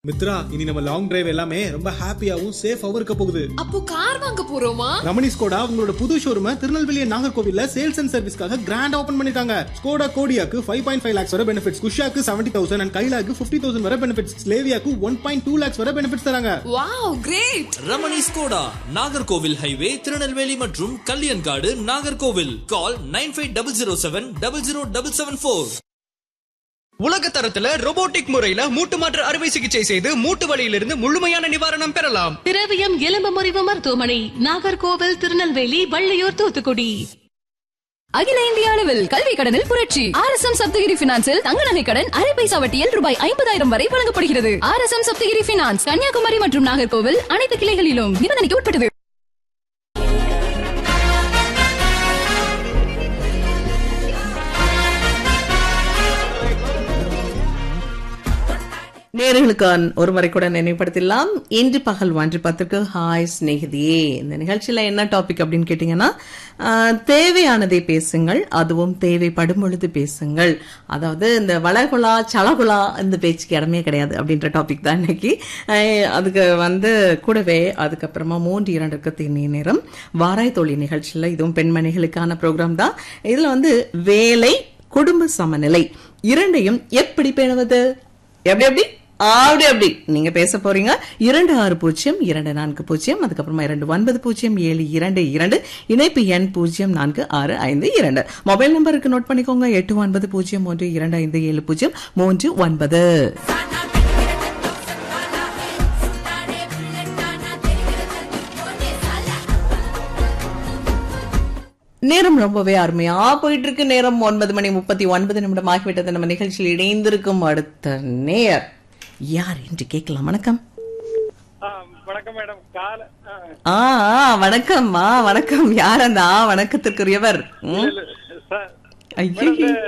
மித்ரா இனி நம்ம long drive எல்லாமே ரொம்ப ஹாப்பியாவும் சேஃபாவும் இருக்க போகுது அப்போ கார் வாங்க போறோமா ரமணி ஸ்கோடா உங்களோட புது ஷோரூம திருநெல்வேலி நாகர்கோவில்ல சேல்ஸ் அண்ட் சர்வீஸ்க்காக கிராண்ட் ஓபன் பண்ணிருக்காங்க ஸ்கோடா கோடியாக்கு ஃபைவ் பாயிண்ட் ஃபைவ் லேக்ஸ் வரை பெனிஃபிட்ஸ் குஷாக்கு செவன்டி தௌசண்ட் அண்ட் கைலாக்கு ஃபிஃப்டி தௌசண்ட் வரை பெனிஃபிட்ஸ் ஸ்லேவியாக்கு ஒன் பாயிண்ட் டூ லேக்ஸ் வரை பெனிஃபிட்ஸ் தராங்க wow great Ramani Skoda Nagercoil highway Tirunelveli மற்றும் Kalyankadu Nagercoil call nine five double zero seven double zero double seven four உலக தரத்துல robotic முறையில மூட்டு மாற்று அறுவை சிகிச்சை செய்து மூட்டு வலியிலிருந்து முழுமையான நிவாரணம் பெறலாம் திரவியம் எலும்பு முறிவு மருத்துவமனை நாகர்கோவில் திருநெல்வேலி வள்ளியூர் தூத்துக்குடி அகில இந்திய அளவில் கல்வி கடனில் புரட்சி ஆர் எஸ் எம் சப்தகிரி பினான்சில் தங்க நகை கடன் அரை பைசா வட்டியில் ரூபாய் ஐம்பதாயிரம் வரை வழங்கப்படுகிறது R S M Sapthagiri finance Kanyakumari மற்றும் நாகர்கோவில் அனைத்து கிளைகளிலும் நிபந்தனைக்கு உட்பட்டது நேர்களுக்கு ஒரு முறை கூட நினைவுபடுத்திடலாம் இன்று பகல் ஒன்று பத்துக்கு ஹாய் சிநேகிதியே இந்த நிகழ்ச்சியில என்ன டாபிக் அப்படின்னு கேட்டீங்கன்னா ஆஹ், தேவையானதை பேசுங்கள் அதுவும் தேவைப்படும் பொழுது பேசுங்கள் அதாவது இந்த வளகுலா சலகுலா இந்த பேச்சுக்கு இடமே கிடையாது அப்படின்ற டாபிக் தான் இன்னைக்கு ஆஹ், அதுக்கு வந்து கூடவே அதுக்கப்புறமா மூன்று இரண்டுக்கு தேனி நேரம் வாராய் தோழி நிகழ்ச்சியில இதுவும் பெண்மணிகளுக்கான ப்ரோக்ராம் தான் இதுல வந்து வேலை குடும்ப சமநிலை இரண்டையும் எப்படி பேணுவது எப்படி எப்படி அப்படி அப்படி நீங்க பேச போறீங்க இரண்டு ஆறு பூஜ்ஜியம் இரண்டு நான்கு பூஜ்ஜியம் அதுக்கப்புறமா இரண்டு ஒன்பது பூஜ்ஜியம் ஏழு இரண்டு இரண்டு இணைப்பு எண் பூஜ்ஜியம் நான்கு ஆறு ஐந்து இரண்டு மொபைல் நம்பருக்கு நோட் பண்ணிக்கோங்க எட்டு ஒன்பது பூஜ்ஜியம் மூன்று இரண்டு ஐந்து ஏழு பூஜ்ஜியம் மூன்று ஒன்பது நேரம் ரொம்பவே அருமையா போயிட்டு இருக்கு நேரம் ஒன்பது மணி முப்பத்தி ஒன்பது நிமிடம் ஆகிவிட்டது நம்ம நிகழ்ச்சியில் இணைந்திருக்கும் அடுத்த நேர் யார் என்று கேட்கலாம் வணக்கம் ஆ, வணக்கம் மேடம் கால ஆ, ஆ ஆ, வணக்கம் ஆ வணக்கம் யார் அந்த ஆ வணக்கத்திற்குரியவர் ம்? இல்ல, சார் ஐயையே.